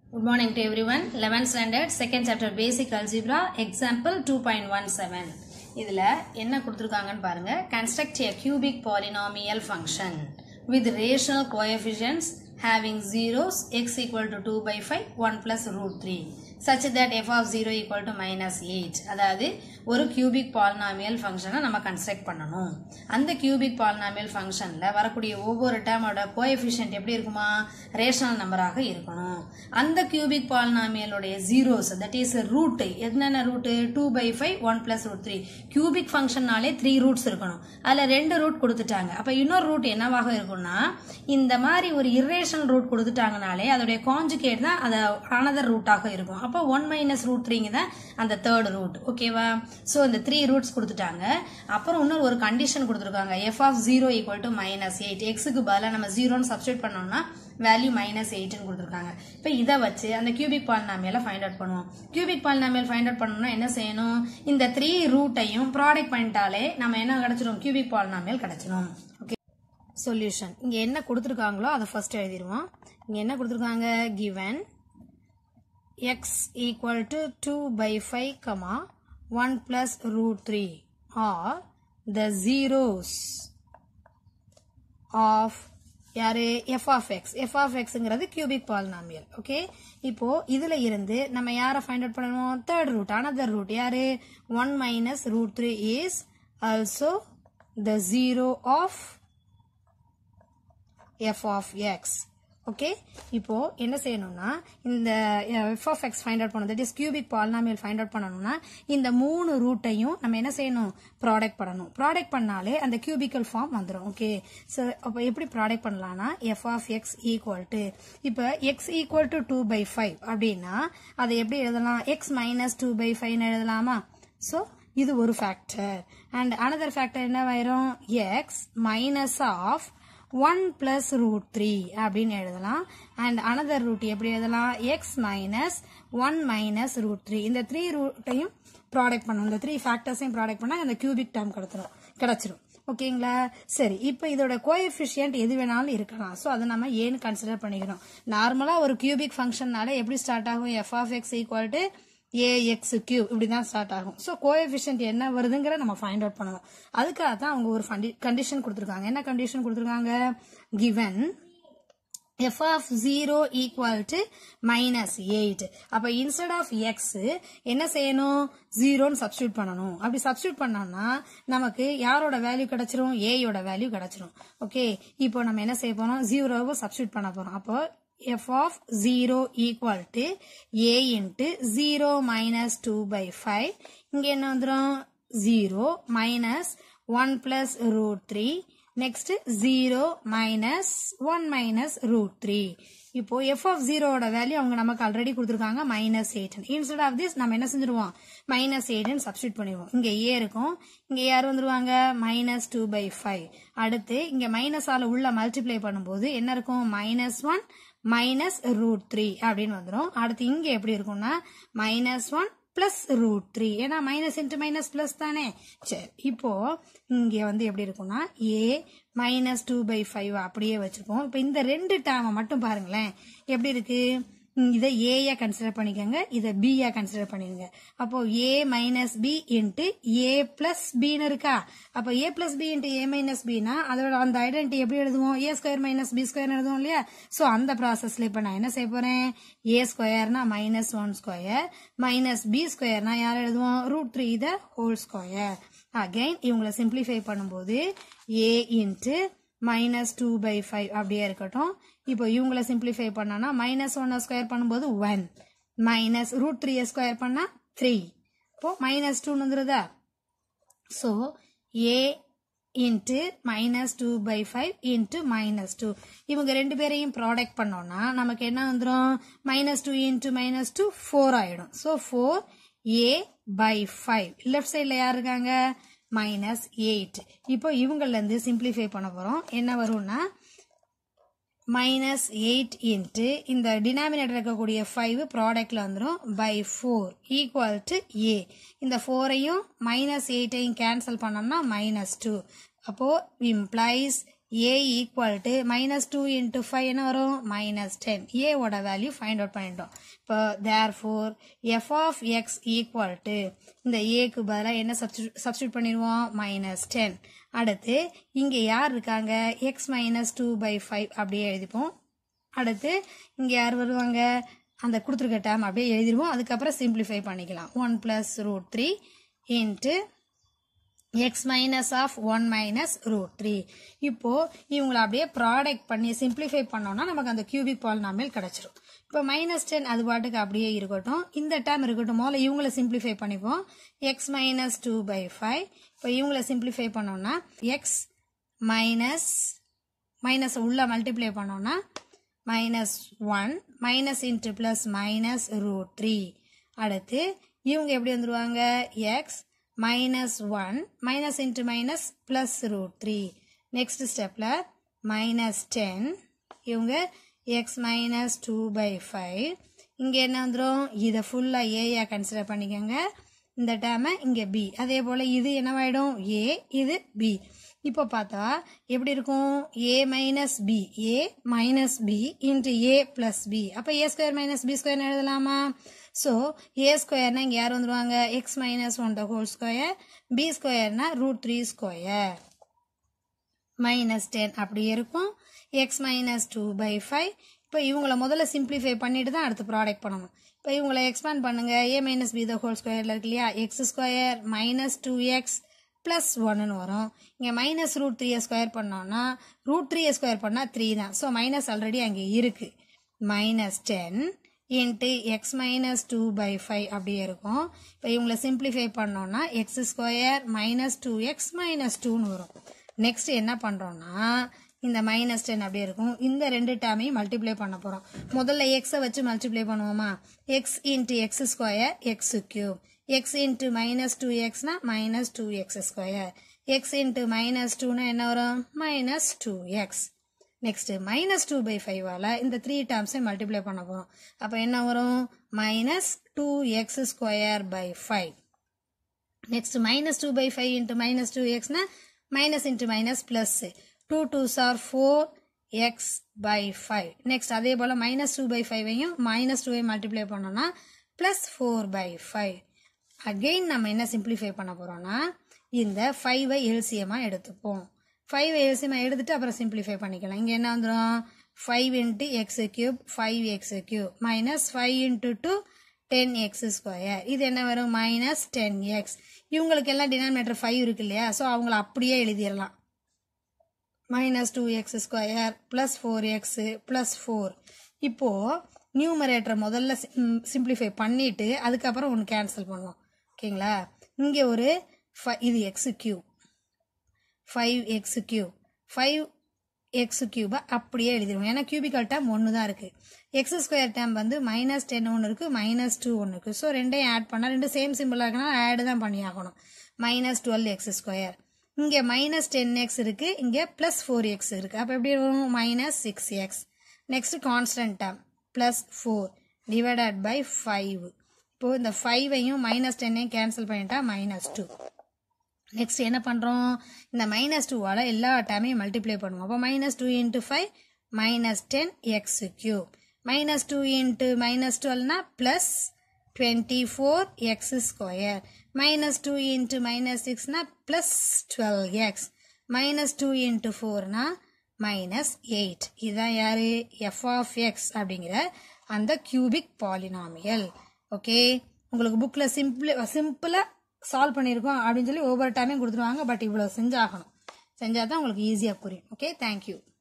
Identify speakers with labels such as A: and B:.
A: Good morning to everyone. 11th standard, second chapter basic algebra, example 2.17. இதுல என்ன கொடுத்துருக்காங்கன்னு பாருங்க construct a cubic polynomial function with rational coefficients having zeros x equal to 2 by 5 1 plus root 3 such that f of 0 equal to minus 8 அதாவது ஒரு cubic polynomial ஃபங்க்ஷனை நம்ம construct பண்ணணும் அந்த cubic polynomial ஃபங்க்ஷனில் வரக்கூடிய ஒவ்வொரு டேமோட கோஎஃபிஷியன்ட் எப்படி இருக்குமா ரேஷனல் நம்பராக இருக்கணும் அந்த cubic polynomialோடைய ஜீரோஸ் தட் இஸ் ரூட் என்னென்ன root two by five one plus root three cubic ஃபங்க்ஷன்னாலே த்ரீ ரூட்ஸ் இருக்கணும் அதில் ரெண்டு ரூட் கொடுத்துட்டாங்க அப்போ இன்னொரு ரூட் என்னவாக இருக்கும்னா இந்த மாதிரி ஒரு இரேஷனல் ரூட் கொடுத்துட்டாங்கனாலே அதோடைய காஞ்சுகேட் தான் அது அனதர் ரூட்டாக இருக்கும் அப்போ ஒன் மைனஸ் ரூட் த்ரீங்க தான் அந்த தேர்ட் ரூட் ஓகேவா ஸோ இந்த த்ரீ ரூட்ஸ் கொடுத்துட்டாங்க அப்புறம் இன்னொரு ஒரு கண்டிஷன் கொடுத்துருக்காங்க f of zero equal to minus eight எக்ஸுக்கு பதிலாக நம்ம ஜீரோன்னு சப்ஸ்டியூட் பண்ணோம்னா வேல்யூ மைனஸ் எயிட்னு கொடுத்துருக்காங்க இப்போ இதை வச்சு அந்த கியூபிக் பாலினாமியலை ஃபைண்ட் அவுட் பண்ணுவோம் கியூபிக் பாலினாமியல் ஃபைண்ட் அவுட் பண்ணணும்னா என்ன செய்யணும் இந்த த்ரீ ரூட்டையும் ப்ராடக்ட் பண்ணிட்டாலே நம்ம என்ன கிடைச்சிரும் கியூபிக் பாலினாமியல் கிடைச்சிரும் ஓகே சொல்யூஷன் இங்கே என்ன கொடுத்துருக்காங்களோ அதை ஃபர்ஸ்ட் எழுதிடுவோம் இங்கே என்ன கொடுத்துருக்காங்க given x equal to 2 by 5 comma 1 plus root 3 are the zeros of யாரு f of x f of xங்கிறது cubic polynomial ஓகே இப்போ இதுல இருந்து நம்ம யாரை ஃபைண்ட் அவுட் பண்ணணும் தேர்ட் ரூட் அனதர் ரூட் யாரு 1 minus root three is also the zero of f of x okay இப்போ என்ன செய்யணும்னா இந்த f of x find out பண்ணணும் that is cubic polynomial find out பண்ணணும்னா இந்த மூணு ரூட்டையும் நம்ம என்ன செய்யணும் ப்ராடக்ட் பண்ணணும் ப்ராடக்ட் பண்ணாலே அந்த கியூபிக்கல் ஃபார்ம் வந்துடும் ஓகே ஸோ அப்போ எப்படி ப்ராடக்ட் பண்ணலாம்னா f of x equal to இப்போ x equal to two by five அப்படின்னா அதை எப்படி எழுதலாம் எக்ஸ் மைனஸ் டூ பை ஃபைவ்னு எழுதலாமா ஸோ இது ஒரு ஃபேக்டர் அண்ட் அனதர் ஃபேக்டர் என்னவாயிரும் x minus of one plus root three அப்படின்னு எழுதலாம் அண்ட் அனதர் ரூட் எப்படி எழுதலாம் x minus one minus root three இந்த த்ரீ ரூட்டையும் ப்ராடக்ட் பண்ணும் இந்த த்ரீ ஃபேக்டர்ஸையும் ப்ராடக்ட் பண்ணால் அந்த கியூபிக் டேர்ம் கிடைச்சிரும் கிடைச்சிரும் ஓகேங்களா சரி இப்போ இதோட கோஎஃபிஷியன்ட் எது வேணாலும் இருக்கலாம் ஸோ அதை நம்ம ஏன்னு கன்சிடர் பண்ணிக்கிறோம் நார்மலாக ஒரு கியூபிக் ஃபங்க்ஷன்னால எப்படி ஸ்டார்ட் ஆகும் f of x equal to a x cube இப்படி தான் ஸ்டார்ட் ஆகும் ஸோ கோஎஃபிஷியன்ட் என்ன வருதுங்கிற நம்ம ஃபைண்ட் அவுட் பண்ணலாம் அதுக்காக தான் அவங்க ஒரு கண்டிஷன் கொடுத்துருக்காங்க என்ன கண்டிஷன் கொடுத்துருக்காங்க given f of zero equal to minus eight அப்போ இன்ஸ்டெட் ஆஃப் எக்ஸ் என்ன செய்யணும் ஜீரோன்னு சப்ஸ்டியூட் பண்ணணும் அப்படி சப்ஸ்டியூட் பண்ணோம்னா நமக்கு யாரோட வேல்யூ கிடைச்சிரும் ஏயோட வேல்யூ கிடைச்சிரும் ஓகே இப்போ நம்ம என்ன செய்ய போறோம் ஜீரோவை சப்ஸ்டியூட் பண்ண போறோம் அப்போ f of 0 equal to a into 0 minus 2 by 5 இங்க என்ன வந்துரும் 0 minus 1 plus root 3 next 0 minus 1 minus root 3 இப்போ f of 0 ஓட வேல்யூ அவங்க நமக்கு ஆல்ரெடி கொடுத்துருக்காங்க minus eight instead of this நம்ம என்ன செஞ்சிருவோம் மைனஸ் எயிட்னு சப்ஸ்டியூட் பண்ணிடுவோம் இங்க ஏ இருக்கும் இங்க யார் வந்துருவாங்க மைனஸ் டூ பை ஃபைவ் அடுத்து இங்க மைனஸ் ஆல உள்ள மல்டிப்ளை பண்ணும்போது என்ன இருக்கும் minus one minus root three அப்படின்னு வந்துடும் அடுத்து இங்க எப்படி இருக்கும்னா minus one plus root three ஏன்னா மைனஸ் இன்ட்டு மைனஸ் பிளஸ் தானே சரி இப்போ இங்க வந்து எப்படி இருக்கும்னா a minus two by five அப்படியே வச்சிருப்போம் இப்போ இந்த ரெண்டு டேமை மட்டும் பாருங்களேன் எப்படி இருக்கு இதை ஏயா கன்சிடர் பண்ணிக்கோங்க இதை பியா கன்சிடர் பண்ணிருங்க அப்போ a minus b into a plus பின்னு இருக்கா அப்போ a plus b into a minus பினா அதோட அந்த ஐடென்டி எப்படி எழுதுவோம் a square minus b square எழுதுவோம் இல்லையா ஸோ அந்த ப்ராசஸ்ல இப்போ நான் என்ன செய்ய போறேன் ஏ ஸ்கொயர்னா minus one square minus b ஸ்கொயர்னா யார் எழுதுவோம் root three the whole square again இவங்களை சிம்பிளிஃபை பண்ணும்போது a into minus two by five அப்படியே இருக்கட்டும் இப்போ இவங்களை சிம்பிளிஃபை பண்ணோம்னா மைனஸ் ஒன்னை ஸ்கொயர் பண்ணும்போது one minus root three square பண்ணா த்ரீ இப்போ மைனஸ் டூன்னு வந்துருதா so a into minus two by five into minus two இவங்க ரெண்டு பேரையும் ப்ராடக்ட் பண்ணோம்னா நமக்கு என்ன வந்துடும் minus two into minus two four ஆயிடும் so four a by five left சைடில் யார் இருக்காங்க மைனஸ் எயிட் இப்போ இவங்கள்லேருந்து சிம்பிளிஃபை பண்ண போகிறோம் என்ன வரும்னா மைனஸ் எயிட் இன்ட்டு இந்த டினாமினேட்டர் இருக்கக்கூடிய ஃபைவ் ப்ராடக்ட்ல வந்துடும் by four equal to a இந்த ஃபோரையும் மைனஸ் எயிட்டையும் கேன்சல் பண்ணோம்னா மைனஸ் டூ அப்போ implies a equal to minus two into five என்ன வரும் மைனஸ் டென் ஏவோட வேல்யூ ஃபைண்ட் அவுட் பண்ணிட்டோம் இப்போ therefore f of x equal to இந்த ஏக்கு பதிலாக என்ன சப்ஸ்டியூட் பண்ணிடுவோம் மைனஸ் டென் அடுத்து இங்கே யார் இருக்காங்க x minus two by five அப்படியே எழுதிப்போம் அடுத்து இங்கே யார் வருவாங்க அந்த கொடுத்துருக்க டேம் அப்படியே எழுதிடுவோம் அதுக்கப்புறம் சிம்பிளிஃபை பண்ணிக்கலாம் one plus root three into x minus of one minus root three இப்போ இவங்களை அப்படியே ப்ராடக்ட் பண்ணி சிம்பிளிஃபை பண்ணோம்னா நமக்கு அந்த கியூபிக் பாலினாமியல் கிடைச்சிரும் இப்போ மைனஸ் டென் அது பாட்டுக்கு அப்படியே இருக்கட்டும் இந்த டேம் இருக்கட்டும் முதல்ல இவங்களை சிம்பிளிஃபை பண்ணிப்போம் x minus two by five இப்போ இவங்களை சிம்பிளிஃபை பண்ணோம்னா எக்ஸ் மைனஸ் மைனஸ் உள்ள மல்டிப்ளை பண்ணோம்னா minus one minus into plus minus root three அடுத்து இவங்க எப்படி வந்துருவாங்க x minus one minus into minus plus root three next ஸ்டெப்பில் மைனஸ் டென் இவங்க x minus two by five இங்கே என்ன வந்துடும் இதை ஃபுல்லாக ஏயா கன்சிடர் பண்ணிக்கோங்க இந்த டேமை இங்கே பி அதே போல் இது என்னவாயிடும் ஏ இது பி இப்போ பார்த்தா எப்படி இருக்கும் a minus b a minus b into a plus b அப்போ a square minus b square எழுதலாமா ஸோ ஏ ஸ்கொயர்னா இங்கே யார் வந்துருவாங்க x minus one the whole square b ஸ்கொயர்னா root three square minus ten அப்படி இருக்கும் x minus two by five இப்போ இவங்கள முதல்ல சிம்பிளிஃபை பண்ணிட்டு தான் அடுத்து ப்ராடக்ட் பண்ணணும் இப்போ இவங்களை எக்ஸ்பேண்ட் பண்ணுங்க a minus b the whole ஸ்கொயரில் இருக்கு இல்லையா x square minus two x plus ஒன்னு வரும் இங்கே மைனஸ் ரூட் த்ரீயை ஸ்கொயர் பண்ணோம்னா ரூட் த்ரீயை ஸ்கொயர் பண்ணால் த்ரீ தான் ஸோ மைனஸ் ஆல்ரெடி அங்கே இருக்குது minus ten into x minus two by five அப்படியே இருக்கும் இப்போ இவங்களை சிம்பிளிஃபை பண்ணோம்னா x square minus two x minus டூன்னு வரும் நெக்ஸ்ட் என்ன பண்ணுறோம்னா இந்த மைனஸ் டென் அப்படியே இருக்கும் இந்த ரெண்டு டேமையும் மல்டிப்ளை பண்ண போகிறோம் முதல்ல எக்ஸை வச்சு மல்டிப்ளை பண்ணுவோமா x into x square x cube x into minus two எக்ஸ்னா minus two x square x into minus டூனா என்ன வரும் minus two x next minus two by ஃபைவால் இந்த த்ரீ டேர்ம்ஸை மல்டிப்ளை பண்ண போகிறோம் அப்போ என்ன வரும் minus two x square by five next minus two by five into minus two எக்ஸ்னா minus into minus plus two two சார் four x by five next அதே போல் மைனஸ் டூ பை ஃபைவையும் மைனஸ் டூவை மல்டிப்ளை பண்ணோம்னா plus four by five again நம்ம என்ன simplify பண்ண போகிறோம்னா இந்த ஃபைவை எல்சியமாக எடுத்துப்போம் ஃபைவ் எல்சியமாக எடுத்துட்டு அப்புறம் சிம்பிளிஃபை பண்ணிக்கலாம் இங்கே என்ன வந்துடும் five into x cube five x cube minus five into two ten x square இது என்ன வரும் மைனஸ் டென் எக்ஸ் இவங்களுக்கு எல்லாம் டினாமினேட்டர் ஃபைவ் இருக்கு இல்லையா ஸோ அவங்கள அப்படியே எழுதிடலாம் minus two x square plus four x plus four இப்போது நியூமரேட்டரை முதல்ல சிம்பிளிஃபை பண்ணிவிட்டு அதுக்கப்புறம் ஒன்று கேன்சல் பண்ணுவோம் ஓகேங்களா இங்கே ஒரு ஃபை இது x cube five x cube five x கியூபை அப்படியே எழுதிடுவோம் ஏன்னா கியூபிக்கல் டேம் ஒன்று தான் இருக்குது எக்ஸ் ஸ்கொயர் டேம் வந்து மைனஸ் டென் ஒன்று இருக்குது மைனஸ் டூ ஒன்று இருக்குது ஸோ ரெண்டையும் ஆட் பண்ணால் ரெண்டு சேம் சிம்பிளாக இருக்குன்னா ஆட் தான் பண்ணி ஆகணும் மைனஸ் டுவெல் எக்ஸ் ஸ்கொயர் இங்கே மைனஸ் டென் எக்ஸ் இருக்குது இங்கே ப்ளஸ் ஃபோர் எக்ஸ் இருக்குது அப்போ எப்படி வரும் minus six x next constant term plus four divided by five இப்போது இந்த ஃபைவையும் மைனஸ் டென்னையும் கேன்சல் பண்ணிட்டா மைனஸ் டூ நெக்ஸ்ட் என்ன பண்ணுறோம் இந்த மைனஸ் டூவால் எல்லா டேமையும் மல்டிப்ளை பண்ணுவோம் அப்போ minus two into five minus ten x cube minus two into minus டுவெல்னா plus twenty four x square minus two into minus சிக்ஸ்னா plus twelve x minus two into ஃபோர்னா மைனஸ் எயிட் இதுதான் யாரு F of X அப்படிங்கிற அந்த cubic polynomial okay உங்களுக்கு புக்கில் simple சிம்பிளாக சால்வ் பண்ணியிருக்கோம் அப்படின்னு சொல்லி ஒவ்வொரு டைமையும் கொடுத்துருவாங்க பட் இவ்வளோ செஞ்சாகணும் செஞ்சால் தான் உங்களுக்கு ஈஸியாக புரியும் ஓகே தேங்க்யூ